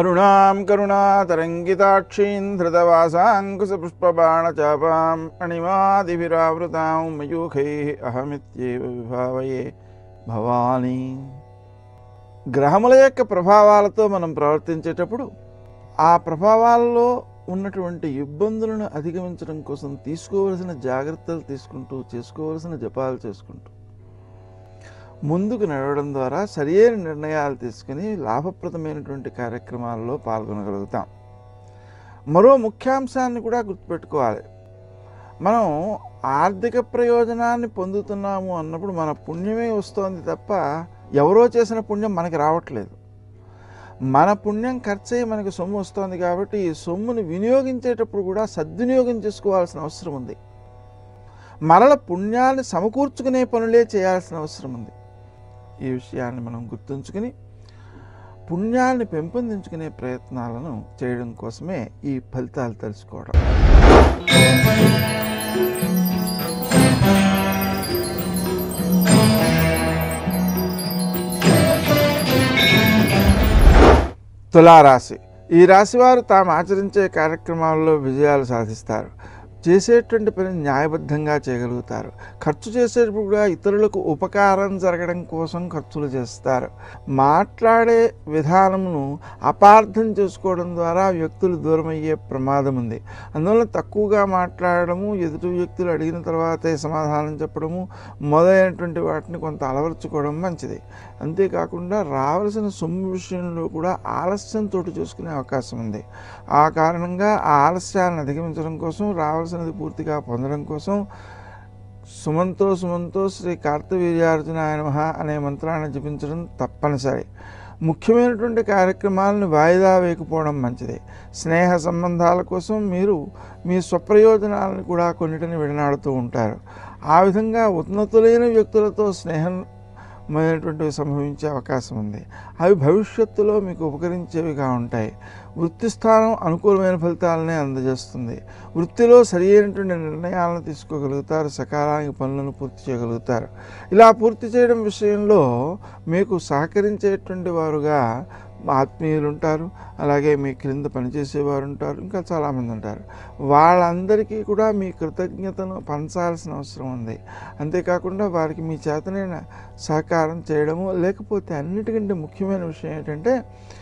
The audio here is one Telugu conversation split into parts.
అరుణాం కరుణాతరంగితాక్షీం ధృతవాసాంకుశపుష్పబాణచాపాం అణిమాదిభిరావృతాం మయూఖై అహమిత్యేవ విభావయే భవానీ గ్రహముల యొక్క ప్రభావాలతో మనం ప్రవర్తించేటప్పుడు ఆ ప్రభావాల్లో ఉన్నటువంటి ఇబ్బందులను అధిగమించడం కోసం తీసుకోవలసిన జాగ్రత్తలు తీసుకుంటూ చేసుకోవలసిన జపాలు చేసుకుంటూ ముందుకు నడవడం ద్వారా సరియైన నిర్ణయాలు తీసుకుని లాభప్రదమైనటువంటి కార్యక్రమాల్లో పాల్గొనగలుగుతాం మరో ముఖ్యాంశాన్ని కూడా గుర్తుపెట్టుకోవాలి మనం ఆర్థిక ప్రయోజనాన్ని పొందుతున్నాము అన్నప్పుడు మన పుణ్యమే వస్తోంది తప్ప ఎవరో చేసిన పుణ్యం మనకి రావట్లేదు మన పుణ్యం ఖర్చు అయ్యి మనకి సొమ్ము వస్తుంది కాబట్టి ఈ సొమ్ముని వినియోగించేటప్పుడు కూడా సద్వినియోగం చేసుకోవాల్సిన అవసరం ఉంది మరల పుణ్యాన్ని సమకూర్చుకునే పనులే చేయాల్సిన అవసరం ఉంది ఈ విషయాన్ని మనం గుర్తుంచుకుని పుణ్యాన్ని పెంపొందించుకునే ప్రయత్నాలను చేయడం కోసమే ఈ ఫలితాలు తెలుసుకోవడం తులారాశి ఈ రాశివారు తాము ఆచరించే కార్యక్రమాల్లో విజయాలు సాధిస్తారు చేసేటువంటి పని న్యాయబద్ధంగా చేయగలుగుతారు ఖర్చు చేసేటప్పుడు కూడా ఇతరులకు ఉపకారం జరగడం కోసం ఖర్చులు చేస్తారు మాట్లాడే విధానమును అపార్థం చేసుకోవడం ద్వారా వ్యక్తులు దూరమయ్యే ప్రమాదం ఉంది అందువల్ల తక్కువగా మాట్లాడడము ఎదుటి వ్యక్తులు అడిగిన తర్వాతే సమాధానం చెప్పడము మొదలైనటువంటి వాటిని కొంత అలవర్చుకోవడం మంచిది అంతేకాకుండా రావలసిన సొమ్ము విషయంలో కూడా ఆలస్యం చోటు చేసుకునే అవకాశం ఉంది ఆ కారణంగా ఆ ఆలస్యాన్ని అధిగమించడం కోసం రావాల్సినది పూర్తిగా పొందడం కోసం సుమంతో సుమంతో శ్రీ కార్తవీర్యార్జునాయ నమః అనే మంత్రాన్ని జపించడం తప్పనిసరి ముఖ్యమైనటువంటి కార్యక్రమాలను వాయిదా వేయకపోవడం మంచిది స్నేహ సంబంధాల కోసం మీరు మీ స్వప్రయోజనాలను కూడా కొన్నిటిని విడనాడుతూ ఉంటారు ఆ విధంగా ఉన్నతులైన వ్యక్తులతో స్నేహం మొదలైనటువంటివి సంభవించే అవకాశం ఉంది అవి భవిష్యత్తులో మీకు ఉపకరించేవిగా ఉంటాయి వృత్తి స్థానం అనుకూలమైన ఫలితాలనే అందజేస్తుంది వృత్తిలో సరి అయినటువంటి నిర్ణయాలను తీసుకోగలుగుతారు సకాలానికి పనులను పూర్తి చేయగలుగుతారు ఇలా పూర్తి చేయడం విషయంలో మీకు సహకరించేటువంటి వారుగా ఆత్మీయులు ఉంటారు అలాగే మీ క్రింద పనిచేసేవారు ఉంటారు ఇంకా చాలామంది ఉంటారు వాళ్ళందరికీ కూడా మీ కృతజ్ఞతను పంచాల్సిన అవసరం ఉంది అంతేకాకుండా వారికి మీ చేతనైన సహకారం చేయడము లేకపోతే అన్నిటికంటే ముఖ్యమైన విషయం ఏంటంటే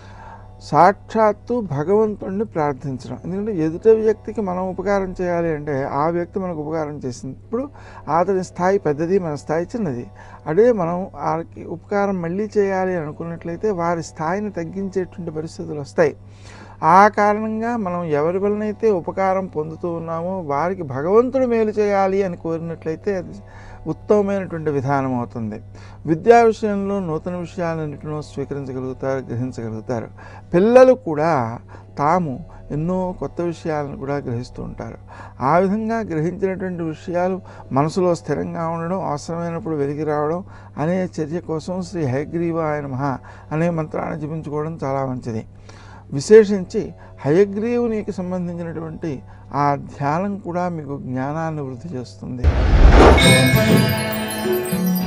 సాక్షాత్తు భగవంతుణ్ణి ప్రార్థించడం ఎందుకంటే ఎదుట వ్యక్తికి మనం ఉపకారం చేయాలి అంటే ఆ వ్యక్తి మనకు ఉపకారం చేసినప్పుడు అతని స్థాయి పెద్దది మన స్థాయి చిన్నది అదే మనం వారికి ఉపకారం మళ్ళీ చేయాలి అని అనుకున్నట్లయితే వారి స్థాయిని తగ్గించేటువంటి పరిస్థితులు వస్తాయి ఆ కారణంగా మనం ఎవరి వలనైతే ఉపకారం పొందుతూ ఉన్నామో వారికి భగవంతుడు మేలు చేయాలి అని కోరినట్లయితే అది ఉత్తమమైనటువంటి విధానం అవుతుంది విద్యా విషయంలో నూతన విషయాలన్నింటినో స్వీకరించగలుగుతారు గ్రహించగలుగుతారు పిల్లలు కూడా తాము ఎన్నో కొత్త విషయాలను కూడా గ్రహిస్తూ ఉంటారు ఆ విధంగా గ్రహించినటువంటి విషయాలు మనసులో స్థిరంగా ఉండడం అవసరమైనప్పుడు వెలిగి రావడం అనే చర్య కోసం శ్రీ హయగ్రీవాయ మహా అనే మంత్రాన్ని జపించుకోవడం చాలా మంచిది విశేషించి హయగ్రీవునికి సంబంధించినటువంటి ఆ ధ్యానం కూడా మీకు జ్ఞానాన్ని వృద్ధి చేస్తుంది